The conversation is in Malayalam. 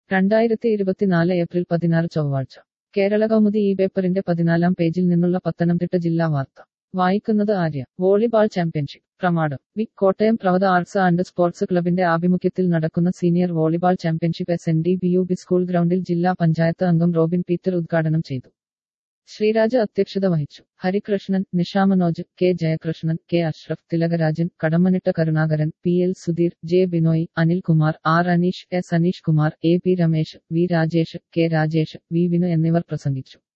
രണ്ടായിരത്തി ഇരുപത്തിനാല് ഏപ്രിൽ പതിനാറ് ചൊവ്വാഴ്ച കേരള കൗമുദി ഈ പേപ്പറിന്റെ പതിനാലാം പേജിൽ നിന്നുള്ള പത്തനംതിട്ട ജില്ലാ വാർത്ത വായിക്കുന്നത് Arya volleyball championship Pramadam V Kottayam Pravatha arts and sports ക്ലബിന്റെ ആഭിമുഖ്യത്തിൽ നടക്കുന്ന senior volleyball championship S N D B U B school ഗ്രൗണ്ടിൽ ജില്ലാ പഞ്ചായത്ത് അംഗം റോബിൻ പീറ്റർ ഉദ്ഘാടനം ചെയ്തു ശ്രീരാജ് അധ്യക്ഷത വഹിച്ചു Harikrishnan Nisha Manoj K Jayakrishnan K Ashraf Thilakarajan Kadammanitta Karunakaran P L Sudheer J Binoy Anilkumar R Aneesh S Aneesh Kumar A P Ramesh V Rajesh K Rajesh V Vinu എന്നിവർ പ്രസംഗിച്ചു